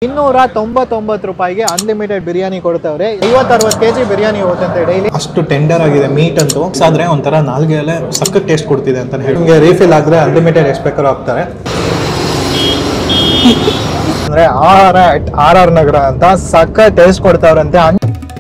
ಇನ್ನೂರ ತೊಂಬತ್ತೊಂಬತ್ತು ರೂಪಾಯಿಗೆ ಅನ್ಲಿಮಿಟೆಡ್ ಬಿರಿಯಾನಿ ಕೊಡ್ತಾವ್ರೆ ಐವತ್ತು ಅರವತ್ತು ಕೆ ಜಿ ಬಿರಿಯಾನಿ ಹೋಗುತ್ತೆ ಡೈಲಿ ಅಷ್ಟು ಟೆಂಡರ್ ಆಗಿದೆ ಮೀಟ್ ಅಂತೂ ಆದ್ರೆ ಒಂಥರ ನಾಲ್ಗೆಯಲ್ಲೇ ಸಖತ್ ಟೇಸ್ಟ್ ಕೊಡ್ತಿದೆ ಅಂತ ಹೇಳಿ ನಿಮಗೆ ರೀಫಿಲ್ ಆದರೆ ಅನ್ಲಿಮಿಟೆಡ್ ಎಷ್ಟು ಬೇಕಾದ್ರೂ ಹಾಕ್ತಾರೆ ಅಂದ್ರೆ R R R R Nagar ಅಂತ ಸಖತ್ ಟೇಸ್ಟ್ ಕೊಡ್ತಾವ್ರಂತೆ ಅನ್-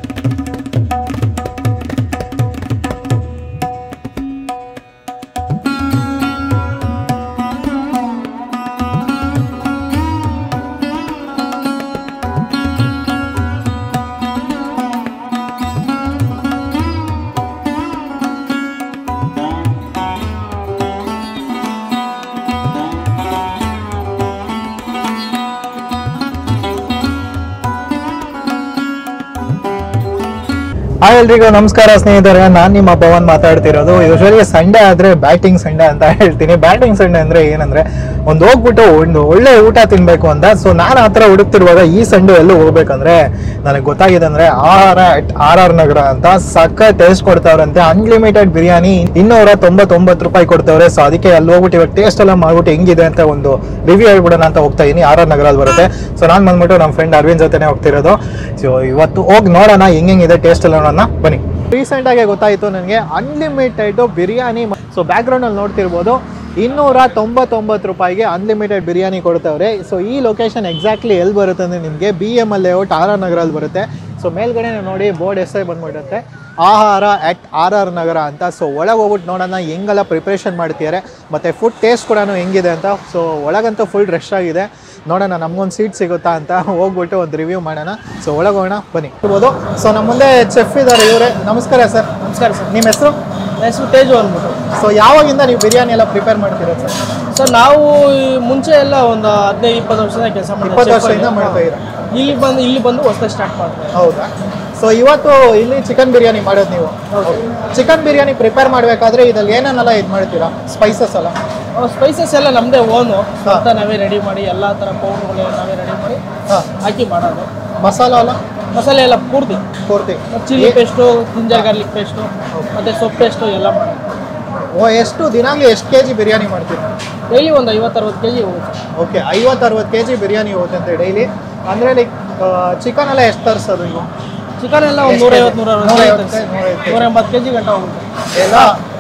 ಹಾಯ್ ಎಲ್ರಿಗೂ ನಮಸ್ಕಾರ ಸ್ನೇಹಿತರೆ ನಾನು ನಿಮ್ಮ ಪವನ್ ಮಾತಾಡ್ತಿರೋದು ಯೂಶಲಿ ಸಂಡೇ ಆದ್ರೆ ಬ್ಯಾಟಿಂಗ್ ಸಂಡೇ ಅಂತ ಹೇಳ್ತೀನಿ ಬ್ಯಾಟಿಂಗ್ ಸಂಡೇ ಅಂದ್ರೆ ಏನಂದ್ರೆ ಒಂದು ಹೋಗ್ಬಿಟ್ಟು ಒಂದು ಒಳ್ಳೆ ಊಟ ತಿನ್ಬೇಕು ಅಂತ ಸೊ ನಾನು ಆ ಥರ ಹುಡುಕ್ತಿರುವಾಗ ಈ ಸಂಡೇ ಎಲ್ಲೂ ಹೋಗ್ಬೇಕಂದ್ರೆ ನನಗೆ ಗೊತ್ತಾಗಿದೆ ಅಂದ್ರೆ ಆರ್ ಆರ್ ಆರ್ ನಗರ ಅಂತ ಸಕ್ಕ ಟೇಸ್ಟ್ ಕೊಡ್ತಾವ್ರಂತೆ ಅನ್ಲಿಮಿಟೆಡ್ ಬಿರಿಯಾನಿ ಇನ್ನೂರ ತೊಂಬತ್ತೊಂಬತ್ತು ರೂಪಾಯಿ ಕೊಡ್ತಾವ್ರೆ ಸೊ ಅದಕ್ಕೆ ಅಲ್ಲಿ ಹೋಗ್ಬಿಟ್ಟು ಇವಾಗ ಟೇಸ್ಟ್ ಎಲ್ಲ ಮಾಡ್ಬಿಟ್ಟು ಹೆಂಗಿದೆ ಅಂತ ಒಂದು ರಿವ್ಯೂ ಹೇಳ್ಬಿಡೋಣ ಅಂತ ಹೋಗ್ತಾ ಇದೀನಿ ಆರ್ ಆರ್ ನಗರಲ್ಲಿ ಬರುತ್ತೆ ಸೊ ನಾನು ಬಂದ್ಬಿಟ್ಟು ನಮ್ಮ ಫ್ರೆಂಡ್ ಅರವಿಂದ್ ಜೊತೆನೆ ಹೋಗ್ತಿರೋದು ಸೊ ಇವತ್ತು ಹೋಗಿ ನೋಡೋಣ ಹೆಂಗೆಂಗಿದೆ ಟೇಸ್ಟ್ ಎಲ್ಲ ನೋಡೋಣ ಬನ್ನಿ ರೀಸೆಂಟ್ ಆಗಿ ಗೊತ್ತಾಯಿತು ನನಗೆ unlimited biryani so background ಅಲ್ಲಿ ನೋಡ್ತಿರ್ಬೋದು ಇನ್ನೂರ ತೊಂಬತ್ತೊಂಬತ್ತು ರೂಪಾಯಿಗೆ ಅನ್ಲಿಮಿಟೆಡ್ ಬಿರಿಯಾನಿ ಕೊಡ್ತಾವ್ರೆ ಸೊ ಈ ಲೊಕೇಶನ್ ಎಕ್ಸಾಕ್ಟ್ಲಿ ಎಲ್ಲಿ ಬರುತ್ತೆ ಅಂದರೆ ನಿಮಗೆ B M L layout R R ನಗರಲ್ಲಿ ಬರುತ್ತೆ ಸೊ ಮೇಲ್ಗಡೆ ನೋಡಿ ಬೋರ್ಡ್ ಎಸ್ಐ ಬಂದ್ಬಿಡುತ್ತೆ ಆಹಾರ ಅಟ್ ಆರ್ ಆರ್ ನಗರ ಅಂತ ಸೊ ಒಳಗೆ ಹೋಗ್ಬಿಟ್ಟು ನೋಡೋಣ ಹೆಂಗೆಲ್ಲ ಪ್ರಿಪ್ರೇಷನ್ ಮಾಡ್ತಿದ್ದಾರೆ ಮತ್ತು ಫುಡ್ ಟೇಸ್ಟ್ ಕೂಡ ಹೆಂಗಿದೆ ಅಂತ ಸೊ ಒಳಗಂತೂ ಫುಲ್ ರಶ್ ಆಗಿದೆ ನೋಡೋಣ ನಮ್ಗೊಂದು ಸೀಟ್ ಸಿಗುತ್ತಾ ಅಂತ ಹೋಗ್ಬಿಟ್ಟು ಒಂದು ರಿವ್ಯೂ ಮಾಡೋಣ ಸೊ ಒಳಗೆ ಹೋಗೋಣ ಬನ್ನಿ ಇರ್ಬೋದು ಸೊ ನಮ್ಮ ಮುಂದೆ ಚೆಫ್ ಇದ್ದಾರೆ ಇವರೇ ನಮಸ್ಕಾರ ಸರ್ ನಮಸ್ಕಾರ ಸರ್ ನಿಮ್ಮ ಹೆಸರು ನನ್ನ ಹೆಸರು ತೇಜು ಅಂದ್ಬಿಟ್ಟು ಸೊ ಯಾವಾಗಿಂದ ನೀವು ಬಿರಿಯಾನಿ ಎಲ್ಲ ಪ್ರಿಪೇರ್ ಮಾಡ್ತೀರಾ ಸರ್ ಸರ್ ನಾವು ಈ ಮುಂಚೆ ಎಲ್ಲ ಒಂದು ಹದಿನೈದು ಇಪ್ಪತ್ತು ವರ್ಷದ ಕೆಲಸ ಇಪ್ಪತ್ತು ವರ್ಷದಿಂದ ಮಾಡ್ತಾ ಇದ್ದೀರಾ ಇಲ್ಲಿ ಬಂದು ಇಲ್ಲಿ ಬಂದು ಹೊಸದಾಗಿ ಸ್ಟಾರ್ಟ್ ಮಾಡ್ತಾರೆ ಹೌದಾ ಸೊ ಇವತ್ತು ಇಲ್ಲಿ ಚಿಕನ್ ಬಿರಿಯಾನಿ ಮಾಡೋದು ನೀವು ಚಿಕನ್ ಬಿರಿಯಾನಿ ಪ್ರಿಪೇರ್ ಮಾಡಬೇಕಾದ್ರೆ ಇದ್ರಲ್ಲಿ ಏನೇನೆಲ್ಲ ಇದು ಮಾಡ್ತೀರಾ ಸ್ಪೈಸಸ್ ಎಲ್ಲ ಸ್ಪೈಸಸ್ ಎಲ್ಲ ನಮ್ಮದೇ ಓನು ಅಂತ ನಾವೇ ರೆಡಿ ಮಾಡಿ ಎಲ್ಲ ಥರ ಪೌಡ್ರುಗಳು ನಾವೇ ರೆಡಿ ಮಾಡಿ ಹಾಂ ಹಾಕಿ ಮಾಡೋದು ಮಸಾಲ ಎಲ್ಲ ಮಸಾಲೆ ಎಲ್ಲ ಪೂರ್ತಿ ಪೂರ್ತಿ chilli paste ginger garlic paste ಮತ್ತು ಸೊಪ್ಪು ಪೇಸ್ಟು ಎಲ್ಲ ಮಾಡೋದು ಓ ಎಷ್ಟು ದಿನಾಗ್ಲಿ ಎಷ್ಟು ಕೆ ಜಿ ಬಿರಿಯಾನಿ ಮಾಡ್ತೀರಾ ಡೈಲಿ ಒಂದು ಐವತ್ತರವತ್ತು ಕೆ ಜಿ ಹೋಗುತ್ತೆ ಓಕೆ ಐವತ್ತು ಅರವತ್ತು ಕೆ ಜಿ ಬಿರಿಯಾನಿ ಹೋಗುತ್ತೆ ಡೈಲಿ ಅಂದರೆ ಲೈಕ್ ಚಿಕನ್ ಎಲ್ಲ ಎಷ್ಟು ತರಿಸೋದು ನೀವು ಚಿಕನ್ ಎಲ್ಲ ಒಂದು ನೂರೈವತ್ತು ನೂರ ನೂರೈವತ್ತು, ನೂರೈವತ್ತು. ನೂರ ಎಂಬತ್ತು ಕೆ ಜಿ ಗಂಟ ಹೋಗುತ್ತೆ ಎಲ್ಲ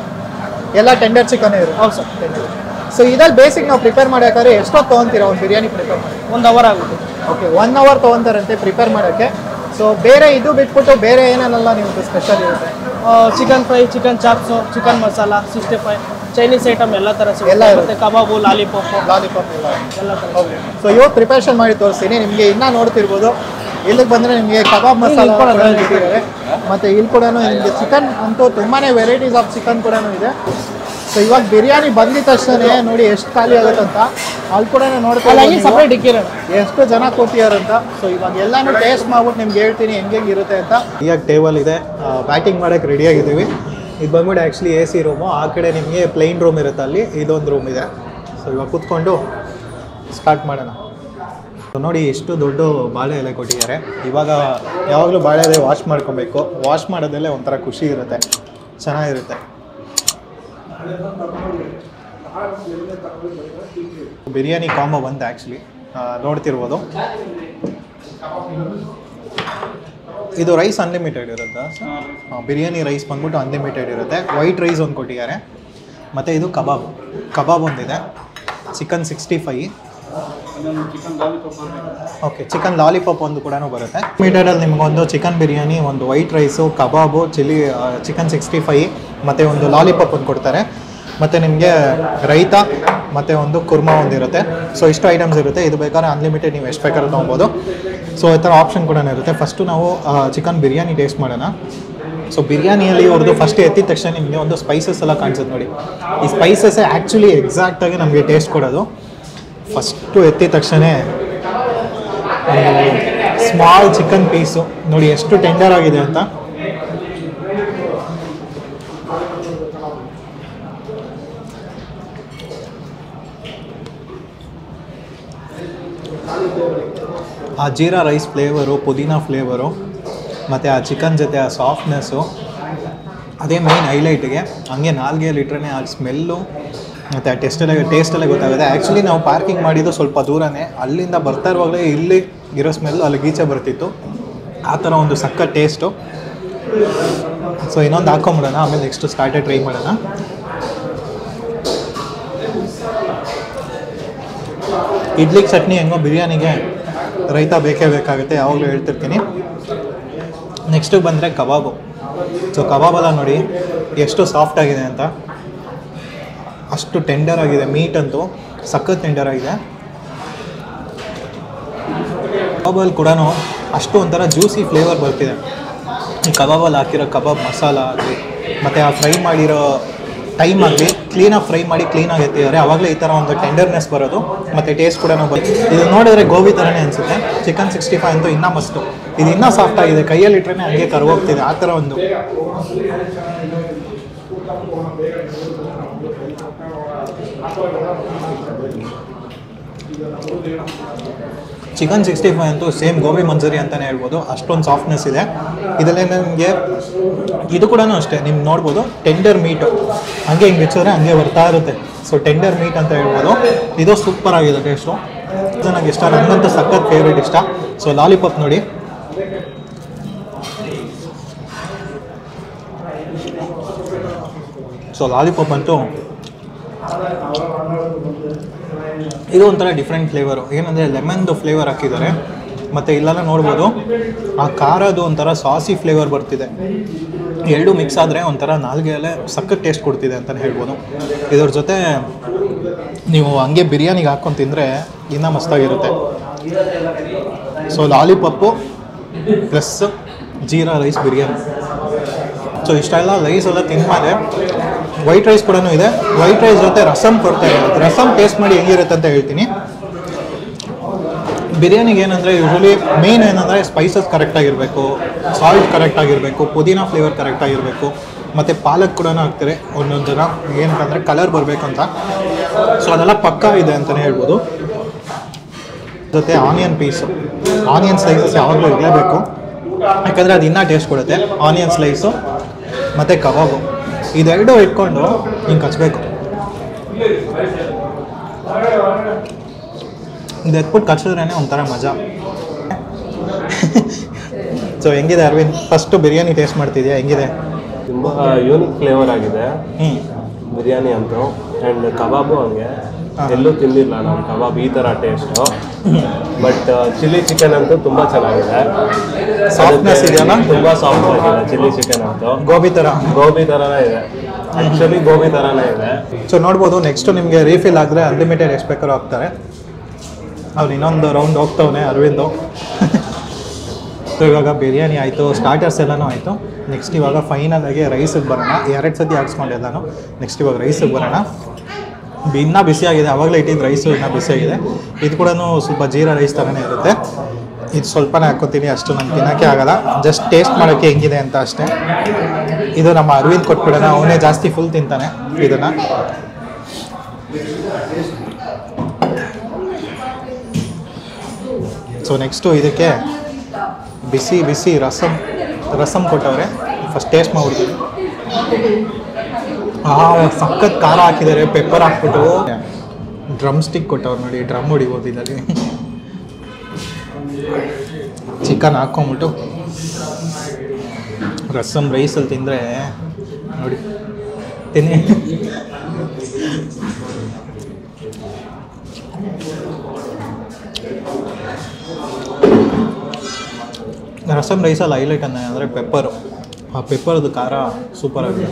ಎಲ್ಲ ಟೆಂಡರ್ ಚಿಕನ್ ಇರುತ್ತೆ ಹೌದು ಸರ್ ಸೊ ಇದ್ರಲ್ಲಿ ಬೇಸಿಕ್ ನಾವು ಪ್ರಿಪೇರ್ ಮಾಡೋಕ್ಕಾದ್ರೆ ಎಷ್ಟೊತ್ತು ತೊಗೊಂತೀರಾ ಒಂದು ಬಿರಿಯಾನಿ ಪ್ರಿಪೇರ್ ಮಾಡಿ ಒಂದು ಅವರ್ ಆಗುತ್ತೆ ಓಕೆ ಒನ್ ಅವರ್ ತೊಗೊತಾರಂತೆ ಪ್ರಿಪೇರ್ ಮಾಡೋಕ್ಕೆ ಸೊ ಬೇರೆ ಇದು ಬಿಟ್ಬಿಟ್ಟು ಬೇರೆ ಏನೇನೆಲ್ಲ ನಿಮ್ಮದು ಸ್ಪೆಷಲ್ ಇರುತ್ತೆ chicken fry chicken chops chicken masala sixty five Chinese item ಎಲ್ಲ ಥರ ಎಲ್ಲ ಸಿಗುತ್ತೆ ಇರುತ್ತೆ. ಮತ್ತು ಕಬಾಬು ಲಾಲಿಪಾಪು ಲಾಲಿಪಾಪ್ ಎಲ್ಲ ಎಲ್ಲ ಥರ ಸೊ ಇವತ್ತು ಪ್ರಿಪರೇಷನ್ ಮಾಡಿ ತೋರಿಸ್ತೀನಿ ನಿಮಗೆ ಇನ್ನೂ ನೋಡ್ತಿರ್ಬೋದು ಇಲ್ಲಿಗೆ ಬಂದರೆ ನಿಮಗೆ ಕಬಾಬ್ ಮಸಾಲ ಇಲ್ಲಿ ಕೂಡ ಕೂಡ ಇದೆ. ಇಟ್ಟಿದ್ದಾರೆ ಮತ್ತು ಇಲ್ಲಿ ಕೂಡ ನಿಮಗೆ ಚಿಕನ್ ಅಂತೂ ತುಂಬಾ ವೆರೈಟೀಸ್ ಆಫ್ ಚಿಕನ್ ಕೂಡ ಇದೆ ಸೊ ಇವಾಗ ಬಿರಿಯಾನಿ ಬಂದಿದ ತಕ್ಷಣ ನೋಡಿ ಎಷ್ಟು ಖಾಲಿ ಆಗುತ್ತಂತ ಅಲ್ಲಿ ಕೂಡ ಅಲ್ಲ ಹಂಗೆ ನೋಡ್ತಾ ಸಪ್ರೇಟ್ ಇಕ್ಕಿರೋಣ ಎಷ್ಟು ಜನ ಕೂತಿದಾರಂತ ಸೊ ಇವಾಗ ಎಲ್ಲಾನು ಟೇಸ್ಟ್ ಮಾಡ್ಬಿಟ್ಟು ನಿಮ್ಗೆ ಹೇಳ್ತೀನಿ ಹೆಂಗೆ ಇರುತ್ತೆ ಅಂತ ಈಗ ಟೇಬಲ್ ಇದೆ ಬ್ಯಾಟಿಂಗ್ ಮಾಡೋಕ್ಕೆ ರೆಡಿ ಆಗಿದ್ದೀವಿ ಇದು ಬಂದ್ಬಿಟ್ಟು ಆ್ಯಕ್ಚುಲಿ ಎ ಸಿ ರೂಮು ಆ ಕಡೆ ನಿಮಗೆ ಪ್ಲೈನ್ ರೂಮ್ ಇರುತ್ತೆ ಅಲ್ಲಿ ಇದೊಂದು ರೂಮ್ ಇದೆ ಸೊ ಇವಾಗ ಕೂತ್ಕೊಂಡು ಸ್ಟಾರ್ಟ್ ಮಾಡೋಣ ಸೊ ನೋಡಿ ಎಷ್ಟು ದೊಡ್ಡ ಬಾಳೆ ಎಲೆ ಕೊಟ್ಟಿದ್ದಾರೆ ಇವಾಗ ಯಾವಾಗಲೂ ಬಾಳೆ ಎಲೆ ವಾಶ್ ಮಾಡ್ಕೊಬೇಕು ವಾಶ್ ಮಾಡೋದಲ್ಲೇ ಒಂಥರ ಖುಷಿ ಇರುತ್ತೆ ಚೆನ್ನಾಗಿರುತ್ತೆ ಬಿರಿಯಾನಿ ಕಾಂಬೋ ಬಂತು ಆ್ಯಕ್ಚುಲಿ ನೋಡ್ತಿರ್ಬೋದು ಇದು ರೈಸ್ ಅನ್ಲಿಮಿಟೆಡ್ ಇರುತ್ತಾ ಹಾಂ ಬಿರಿಯಾನಿ ರೈಸ್ ಬಂದ್ಬಿಟ್ಟು ಅನ್ಲಿಮಿಟೆಡ್ ಇರುತ್ತೆ ವೈಟ್ ರೈಸ್ ಒಂದು ಕೊಟ್ಟಿದ್ದಾರೆ ಮತ್ತು ಇದು ಕಬಾಬ್ ಕಬಾಬ್ ಒಂದಿದೆ chicken sixty five okay chicken lollipop ಒಂದು ಕೂಡ ಬರುತ್ತೆ ಮೀಟರಲ್ಲಿ ನಿಮಗೊಂದು ಚಿಕನ್ ಬಿರಿಯಾನಿ ಒಂದು ವೈಟ್ ರೈಸು ಕಬಾಬು ಚಿಲ್ಲಿ ಚಿಕನ್ ಸಿಕ್ಸ್ಟಿ ಫೈ ಮತ್ತು ಒಂದು ಲಾಲಿಪಾಪ್ ಒಂದು ಕೊಡ್ತಾರೆ ಮತ್ತು ನಿಮಗೆ ರೈತ ಮತ್ತು ಒಂದು ಕುರ್ಮಾ ಒಂದಿರುತ್ತೆ ಸೊ ಇಷ್ಟು ಐಟಮ್ಸ್ ಇರುತ್ತೆ ಇದು ಬೇಕಾದ್ರೆ ಅನ್ಲಿಮಿಟೆಡ್ ನೀವು ಎಷ್ಟು ಬೇಕಾದ್ರೂ ತೊಗೊಬೋದು ಸೊ ಈ ಥರ ಆಪ್ಷನ್ ಕೂಡ ಇರುತ್ತೆ ಫಸ್ಟು ನಾವು ಚಿಕನ್ ಬಿರಿಯಾನಿ ಟೇಸ್ಟ್ ಮಾಡೋಣ ಸೊ ಬಿರಿಯಾನಿಯಲ್ಲಿ ಅವ್ರದ್ದು ಫಸ್ಟ್ ಎತ್ತಿದ ತಕ್ಷಣ ನಿಮಗೆ ಒಂದು ಸ್ಪೈಸಸ್ ಎಲ್ಲ ಕಾಣಿಸುತ್ತೆ ನೋಡಿ ಈ ಸ್ಪೈಸಸ್ ಆ್ಯಕ್ಚುಲಿ ಎಕ್ಸಾಕ್ಟಾಗಿ ನಮಗೆ ಟೇಸ್ಟ್ ಕೊಡೋದು ಫಸ್ಟು ಎತ್ತಿದ ತಕ್ಷಣ ಸ್ಮಾಲ್ ಚಿಕನ್ ಪೀಸು ನೋಡಿ ಎಷ್ಟು ಟೆಂಡರ್ ಆಗಿದೆ ಅಂತ ಆ ಜೀರಾ ರೈಸ್ ಫ್ಲೇವರು ಪುದೀನ ಫ್ಲೇವರು ಮತ್ತು ಆ ಚಿಕನ್ ಜೊತೆ ಆ ಸಾಫ್ಟ್ನೆಸ್ಸು ಅದೇ ಮೇನ್ ಹೈಲೈಟಿಗೆ ಹಂಗೆ ನಾಲ್ಗೆಯಲ್ಲಿ ಇಟ್ರೆ ಆ ಸ್ಮೆಲ್ಲು ಮತ್ತು ಆ ಟೆಸ್ಟೆಲ್ಲ ಟೇಸ್ಟೆಲ್ಲ ಗೊತ್ತಾಗುತ್ತೆ ಆ್ಯಕ್ಚುಲಿ ನಾವು ಪಾರ್ಕಿಂಗ್ ಮಾಡಿದ್ದು ಸ್ವಲ್ಪ ದೂರನೇ ಅಲ್ಲಿಂದ ಬರ್ತಾ ಇರುವಾಗಲೇ ಇಲ್ಲಿ ಇರೋ ಸ್ಮೆಲ್ ಅಲ್ಲಿ ಗೀಚೆ ಬರ್ತಿತ್ತು ಆ ಥರ ಒಂದು ಸಕ್ಕ ಟೇಸ್ಟು ಸೊ ಇನ್ನೊಂದು ಹಾಕೊಂಬಿಡೋಣ ಆಮೇಲೆ ನೆಕ್ಸ್ಟ್ ಸ್ಟಾರ್ಟರ್ ಟ್ರೈ ಮಾಡೋಣ ಇಡ್ಲಿಗೆ ಚಟ್ನಿ ಹೆಂಗೋ ಬಿರಿಯಾನಿಗೆ ರೈತ ಬೇಕೇ ಬೇಕಾಗುತ್ತೆ ಯಾವಾಗಲೂ ಹೇಳ್ತಿರ್ತೀನಿ ನೆಕ್ಸ್ಟು ಬಂದರೆ ಕಬಾಬು ಸೊ ಕಬಾಬೆಲ್ಲ ನೋಡಿ ಎಷ್ಟು ಸಾಫ್ಟ್ ಆಗಿದೆ ಅಂತ ಅಷ್ಟು ಟೆಂಡರ್ ಆಗಿದೆ ಮೀಟ್ ಅಂತೂ ಸಖತ್ ಟೆಂಡರ್ ಆಗಿದೆ ಕಬಾಬಲ್ಲಿ ಕೂಡ ಅಷ್ಟು ಒಂಥರ ಜ್ಯೂಸಿ ಫ್ಲೇವರ್ ಬರ್ತಿದೆ ಈ ಕಬಾಬಲ್ಲಿ ಹಾಕಿರೋ ಕಬಾಬ್ ಮಸಾಲ ಆಗಲಿ ಮತ್ತು ಆ ಫ್ರೈ ಮಾಡಿರೋ ಟೈಮ್ ಆಗಲಿ ಕ್ಲೀನಾಗಿ ಫ್ರೈ ಮಾಡಿ ಕ್ಲೀನಾಗಿ ಎತ್ತಿದ್ದಾರೆ ಆವಾಗಲೇ ಈ ಥರ ಒಂದು ಟೆಂಡರ್ನೆಸ್ ಬರೋದು ಮತ್ತು ಟೇಸ್ಟ್ ಕೂಡ ಬರುತ್ತೆ ಇದು ನೋಡಿದ್ರೆ ಗೋಬಿ ಥರನೇ ಅನಿಸುತ್ತೆ ಚಿಕನ್ ಸಿಕ್ಸ್ಟಿ ಫೈವ್ ಅಂತೂ ಇನ್ನೂ ಮಸ್ತು ಇದು ಇನ್ನೂ ಸಾಫ್ಟ್ ಆಗಿದೆ ಕೈಯಲ್ಲಿ ಇಟ್ರೆ ಹಂಗೆ ಕರ್ಗೋಗ್ತಿದೆ ಆ ಥರ ಒಂದು ಚಿಕನ್ ಸಿಕ್ಸ್ಟಿ ಫೈವ್ ಅಂತೂ ಸೇಮ್ ಗೋಬಿ ಮಂಚೂರಿ ಅಂತಲೇ ಹೇಳ್ಬೋದು ಅಷ್ಟೊಂದು ಸಾಫ್ಟ್ನೆಸ್ ಇದೆ ಇದರಲ್ಲಿ ನನಗೆ ಇದು ಕೂಡ ಅಷ್ಟೇ ನಿಮ್ಗೆ ನೋಡ್ಬೋದು ಟೆಂಡರ್ ಮೀಟು ಹಂಗೆ ಹಿಂಗೆ ಬಿಚ್ಚಿದ್ರೆ ಹಂಗೆ ಬರ್ತಾ ಇರುತ್ತೆ ಸೊ ಟೆಂಡರ್ ಮೀಟ್ ಅಂತ ಹೇಳ್ಬೋದು ಇದು ಸೂಪರ್ ಆಗಿದೆ ಟೇಸ್ಟು ಇದು ನನಗೆ ಇಷ್ಟ ನನಗಂತೂ ಸಖತ್ ಫೇವ್ರೇಟ್ ಇಷ್ಟ ಸೊ ಲಾಲಿಪಾಪ್ ನೋಡಿ ಸೊ ಲಾಲಿಪಾಪ್ ಅಂತೂ ಇದು ಒಂಥರ ಡಿಫ್ರೆಂಟ್ ಫ್ಲೇವರು ಏನಂದರೆ ಲೆಮನ್ದು ಫ್ಲೇವರ್ ಹಾಕಿದ್ದಾರೆ ಮತ್ತು ಇಲ್ಲೆಲ್ಲ ನೋಡ್ಬೋದು ಆ ಖಾರದು ಒಂಥರ ಸಾಸಿ ಫ್ಲೇವರ್ ಬರ್ತಿದೆ ಎರಡು ಮಿಕ್ಸ್ ಆದರೆ ಒಂಥರ ನಾಲ್ಗೆಯಲ್ಲೇ ಸಖತ್ ಟೇಸ್ಟ್ ಕೊಡ್ತಿದೆ ಅಂತಲೇ ಹೇಳ್ಬೋದು ಇದ್ರ ಜೊತೆ ನೀವು ಹಂಗೆ ಬಿರಿಯಾನಿಗೆ ಹಾಕ್ಕೊಂಡು ತಿಂದರೆ ಇನ್ನೂ ಮಸ್ತಾಗಿರುತ್ತೆ so lollipop plus jeera rice biryani so ಇಷ್ಟೆಲ್ಲ ರೈಸ್ ಎಲ್ಲ ತಿಂದ್ಮೇಲೆ ವೈಟ್ ರೈಸ್ ಕೂಡ ಇದೆ ವೈಟ್ ರೈಸ್ ಜೊತೆ ರಸಮ್ ಕೊಡ್ತಾರೆ ರಸಮ್ ಟೇಸ್ಟ್ ಮಾಡಿ ಹೆಂಗಿರುತ್ತೆ ಅಂತ ಹೇಳ್ತೀನಿ ಬಿರಿಯಾನಿಗೆ ಏನಂದರೆ ಯೂಶಲಿ ಮೇನ್ ಏನಂದರೆ ಸ್ಪೈಸಸ್ ಕರೆಕ್ಟಾಗಿರಬೇಕು ಸಾಲ್ಟ್ ಕರೆಕ್ಟಾಗಿರಬೇಕು ಪುದೀನ ಫ್ಲೇವರ್ ಕರೆಕ್ಟಾಗಿರಬೇಕು ಮತ್ತು ಪಾಲಕ್ ಕೂಡ ಹಾಕ್ತಾರೆ ಒಂದೊಂದು ಜನ ಏನಂತಂದರೆ ಕಲರ್ ಬರಬೇಕಂತ ಸೊ ಅದೆಲ್ಲ ಪಕ್ಕಾ ಇದೆ ಅಂತಲೇ ಹೇಳ್ಬೋದು ಜೊತೆ ಆನಿಯನ್ ಪೀಸು ಆನಿಯನ್ ಸ್ಲೈಸಸ್ ಯಾವಾಗಲೂ ಇರಲೇಬೇಕು ಯಾಕಂದರೆ ಅದು ಇನ್ನೂ ಟೇಸ್ಟ್ ಕೊಡುತ್ತೆ ಆನಿಯನ್ ಸ್ಲೈಸು ಮತ್ತು ಕಬಾಬು ಇದೆರಡು ಇಟ್ಕೊಂಡು ಹಿಂಗೆ ಕಚ್ಚಬೇಕು ಇದು ಎತ್ಬಿಟ್ಟು ಕಚ್ಚಿದ್ರೇ ಒಂಥರ ಮಜಾ ಸೊ ಹೆಂಗಿದೆ ಅರವಿಂದ್ ಫಸ್ಟು ಬಿರಿಯಾನಿ ಟೇಸ್ಟ್ ಮಾಡ್ತಿದ್ಯಾ ಹೆಂಗಿದೆ ತುಂಬ ಯೂನಿಕ್ ಫ್ಲೇವರ್ ಆಗಿದೆ ಹ್ಞೂ ಬಿರಿಯಾನಿ ಅಂತೂ ಆ್ಯಂಡ್ ಕಬಾಬು ಹಂಗೆ ಹಾ. ಎಲ್ಲೂ ತಿಂದಿಲ್ಲ ನಾನು ಕಬಾಬ್ ಈ ಥರ ಟೇಸ್ಟು ಬಟ್ ಚಿಲ್ಲಿ ಚಿಕನ್ ಅಂತೂ ತುಂಬ ಚೆನ್ನಾಗಿದೆ Softness ಇದೆಯಲ್ಲ? ತುಂಬ ಸಾಫ್ಟ್ ಆಗಿದೆ ಚಿಲ್ಲಿ ಚಿಕನ್ ಅಂತೂ ಗೋಬಿ ಥರ ಗೋಬಿ ಥರನೇ ಇದೆ ಆ್ಯಕ್ಚುಲಿ ಗೋಬಿ ಥರನೇ ಇದೆ ಸೊ ನೋಡ್ಬೋದು ನೆಕ್ಸ್ಟು ನಿಮಗೆ ರೀಫಿಲ್ ಆದರೆ ಅನ್ಲಿಮಿಟೆಡ್ ಎಷ್ಟು ಬೇಕಾದ್ರೂ ಹಾಕ್ತಾರೆ ಅವ್ನು ಇನ್ನೊಂದು ರೌಂಡ್ ಹೋಗ್ತವನೆ ಅರವಿಂದು ಸೊ ಇವಾಗ ಬಿರಿಯಾನಿ ಆಯಿತು ಸ್ಟಾರ್ಟರ್ಸ್ ಎಲ್ಲನೂ ಆಯಿತು ನೆಕ್ಸ್ಟ್ ಇವಾಗ ಫೈನಲ್ ಆಗಿ ರೈಸಿಗೆ ಬರೋಣ ಎರಡು ಸತಿ ಹಾಕ್ಸ್ಕೊಂಡೆ ನಾನು ನೆಕ್ಸ್ಟ್ ಇವಾಗ ರೈಸಿಗೆ ಬರೋಣ ಬಿ- ಇನ್ನೂ ಬಿಸಿಯಾಗಿದೆ ಆವಾಗಲೇ ಇಟ್ಟಿದ್ದು ರೈಸು ಇನ್ನೂ ಬಿಸಿಯಾಗಿದೆ ಇದು ಕೂಡ ಸ್ವಲ್ಪ ಜೀರಾ ರೈಸ್ ಥರನೇ ಇರುತ್ತೆ ಇದು ಸ್ವಲ್ಪನೇ ಹಾಕ್ಕೊತೀನಿ ಅಷ್ಟು ನಂಗೆ ತಿನ್ನೋಕ್ಕೆ ಆಗಲ್ಲ ಜಸ್ಟ್ ಟೇಸ್ಟ್ ಮಾಡೋಕ್ಕೆ ಹೆಂಗಿದೆ ಅಂತ ಅಷ್ಟೇ ಇದು ನಮ್ಮ ಅರವಿಂದ್ ಕೊಟ್ಬಿಡೋಣ ಅವನೇ ಜಾಸ್ತಿ ಫುಲ್ ತಿಂತಾನೆ ಇದನ್ನು ಸೊ ನೆಕ್ಸ್ಟು ಇದಕ್ಕೆ ಬಿಸಿ ಬಿಸಿ ರಸಮ್ ರಸಮ್ ಕೊಟ್ಟವ್ರೆ ಫಸ್ಟ್ ಟೇಸ್ಟ್ ಮಾಡ್ಬಿಡ್ತೀವಿ ಆ ಸಖತ್ ಖಾರ ಹಾಕಿದ್ದಾರೆ ಪೆಪ್ಪರ್ ಹಾಕ್ಬಿಟ್ಟು ಡ್ರಮ್ ಸ್ಟಿಕ್ ಕೊಟ್ಟವ್ರು ನೋಡಿ ಡ್ರಮ್ ಹೊಡಿಬೋದು ಇದರಲ್ಲಿ ಚಿಕನ್ ಹಾಕ್ಕೊಂಬಿಟ್ಟು ರಸಮ್ ರೈಸಲ್ಲಿ ತಿಂದರೆ ನೋಡಿ ತಿನ್ನಿ ರಸಮ್ ರೈಸಲ್ಲಿ ಹೈಲೈಟ್ ಅನ್ನ ಅಂದರೆ ಪೆಪ್ಪರು ಆ ಪೆಪ್ಪರ್ದು ಖಾರ ಸೂಪರ್ ಆಗಿದೆ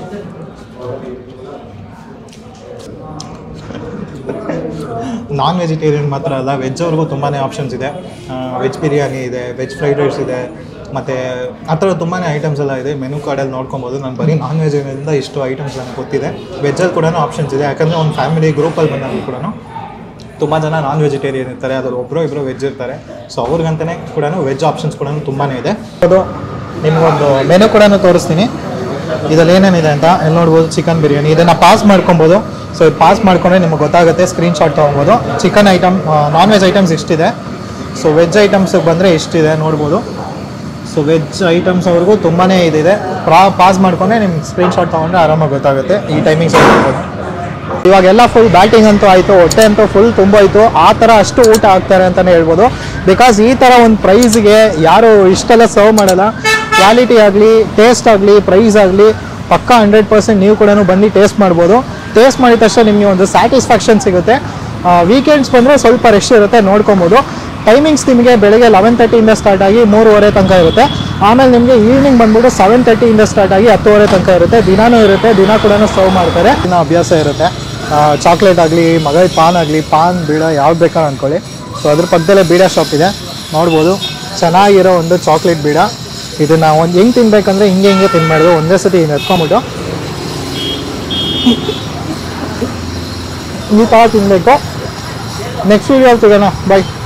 ನಾನ್ ವೆಜಿಟೇರಿಯನ್ ಮಾತ್ರ ಅಲ್ಲ ವೆಜ್ ಅವ್ರಿಗೂ ತುಂಬಾ ಆಪ್ಷನ್ಸ್ ಇದೆ ವೆಜ್ ಬಿರಿಯಾನಿ ಇದೆ ವೆಜ್ ಫ್ರೈಡ್ ರೈಸ್ ಇದೆ ಮತ್ತು ಆ ಥರ ತುಂಬಾ ಐಟಮ್ಸ್ ಎಲ್ಲ ಇದೆ ಮೆನು ಕಾರ್ಡಲ್ಲಿ ನೋಡ್ಕೊಬೋದು ನಾನು ಬರೀ ನಾನ್ ವೆಜ್ಜಿನಿಂದ ಇಷ್ಟು ಐಟಮ್ಸ್ ನನಗೆ ಗೊತ್ತಿದೆ ವೆಜ್ಜಲ್ಲಿ ಕೂಡ ಆಪ್ಷನ್ಸ್ ಇದೆ ಯಾಕಂದರೆ ಒಂದು ಫ್ಯಾಮಿಲಿ ಗ್ರೂಪಲ್ಲಿ ಬಂದಾಗ ಕೂಡ ತುಂಬ ಜನ ನಾನ್ ವೆಜಿಟೇರಿಯನ್ ಇರ್ತಾರೆ ಅದ್ರಲ್ಲಿ ಒಬ್ಬರು ಇಬ್ಬರು ವೆಜ್ ಇರ್ತಾರೆ ಸೊ ಅವ್ರಿಗಂತಲೇ ಕೂಡ ವೆಜ್ ಆಪ್ಷನ್ಸ್ ಕೂಡ ತುಂಬಾ ಇದೆ ಅದು ನಿಮಗೊಂದು ಮೆನು ಕೂಡ ತೋರಿಸ್ತೀನಿ ಇದ್ರಲ್ಲಿ ಏನೇನಿದೆ ಅಂತ ಎಲ್ಲಿ ನೋಡ್ಬೋದು ಚಿಕನ್ ಬಿರಿಯಾನಿ ಇದನ್ನು ಪಾಸ್ ಮಾಡ್ಕೊಬೋದು ಸೊ ಇದು ಪಾಸ್ ಮಾಡ್ಕೊಂಡ್ರೆ ನಿಮಗೆ ಗೊತ್ತಾಗುತ್ತೆ ಸ್ಕ್ರೀನ್ಶಾಟ್ ತೊಗೊಬೋದು chicken item non veg items ಇಷ್ಟಿದೆ ಸೊ ವೆಜ್ ಐಟಮ್ಸಿಗೆ ಬಂದರೆ ಇಷ್ಟಿದೆ ನೋಡ್ಬೋದು ಸೊ ವೆಜ್ ಐಟಮ್ಸ್ವರೆಗೂ ತುಂಬಾ ಇದಿದೆ ಪ್ರಾ ಪಾಸ್ ಮಾಡ್ಕೊಂಡ್ರೆ ನಿಮ್ಗೆ ಸ್ಕ್ರೀನ್ಶಾಟ್ ತೊಗೊಂಡ್ರೆ ಆರಾಮಾಗಿ ಗೊತ್ತಾಗುತ್ತೆ ಈ ಟೈಮಿಂಗ್ಸ್ ನೋಡ್ಬೋದು ಇವಾಗೆಲ್ಲ ಫುಲ್ ಬ್ಯಾಟಿಂಗ್ ಅಂತೂ ಆಯಿತು ಹೊಟ್ಟೆ ಅಂತೂ ಫುಲ್ ತುಂಬೋಯ್ತು ಆ ಥರ ಅಷ್ಟು ಊಟ ಹಾಕ್ತಾರೆ ಅಂತಲೇ ಹೇಳ್ಬೋದು ಬಿಕಾಸ್ ಈ ಥರ ಒಂದು ಪ್ರೈಸ್ಗೆ ಯಾರು ಇಷ್ಟೆಲ್ಲ ಸರ್ವ್ ಮಾಡಲ್ಲ ಕ್ವಾಲಿಟಿ ಆಗಲಿ ಟೇಸ್ಟ್ ಆಗಲಿ ಪ್ರೈಸ್ ಆಗಲಿ ಪಕ್ಕ ಹಂಡ್ರೆಡ್ ಪರ್ಸೆಂಟ್ ನೀವು ಕೂಡ ಬಂದು ಟೇಸ್ಟ್ ಮಾಡ್ಬೋದು ಟೇಸ್ಟ್ ಮಾಡಿದ ತಕ್ಷಣ ನಿಮಗೆ ಒಂದು ಸ್ಯಾಟಿಸ್ಫ್ಯಾಕ್ಷನ್ ಸಿಗುತ್ತೆ ವೀಕೆಂಡ್ಸ್ ಬಂದರೆ ಸ್ವಲ್ಪ ರಶ್ ಇರುತ್ತೆ ನೋಡ್ಕೊಬೋದು ಟೈಮಿಂಗ್ಸ್ ನಿಮಗೆ ಬೆಳಗ್ಗೆ ಲೆವೆನ್ ತರ್ಟಿಯಿಂದ ಸ್ಟಾರ್ಟ್ ಆಗಿ ಮೂರುವರೆ ತನಕ ಇರುತ್ತೆ ಆಮೇಲೆ ನಿಮಗೆ ಈವ್ನಿಂಗ್ ಬಂದ್ಬಿಟ್ಟು ಸೆವೆನ್ ತರ್ಟಿಯಿಂದ ಸ್ಟಾರ್ಟ್ ಆಗಿ ಹತ್ತುವರೆ ತನಕ ಇರುತ್ತೆ ದಿನಾನೂ ಇರುತ್ತೆ ದಿನ ಕೂಡ ಸರ್ವ್ ಮಾಡ್ತಾರೆ ದಿನ ಅಭ್ಯಾಸ ಇರುತ್ತೆ ಚಾಕ್ಲೇಟ್ ಆಗಲಿ ಮಗಳ ಪಾನ್ ಆಗಲಿ ಪಾನ್ ಬೀಡ ಯಾವ್ದು ಬೇಕಾದ್ರೆ ಅಂದ್ಕೊಳ್ಳಿ ಸೊ ಅದ್ರ ಪಕ್ಕದಲ್ಲೇ ಬೀಡ ಶಾಪ್ ಇದೆ ನೋಡ್ಬೋದು ಚೆನ್ನಾಗಿರೋ ಒಂದು ಚಾಕ್ಲೇಟ್ ಬೀಡ ಇದನ್ನ ಒಂದು ಹೆಂಗೆ ತಿನ್ಬೇಕಂದ್ರೆ ಹಿಂಗೆ ಹಿಂಗೆ ತಿನ್ಬಾರ್ದು ಒಂದೇ ಸತಿ ಹಿಂಗೆ ಎತ್ಕೊಂಬಿಟ್ಟು ಈ ಥರ ತಿನ್ನಬೇಕು ನೆಕ್ಸ್ಟ್ ವೀಡಿಯೋ ಸಿಗೋಣ ಬಾಯ್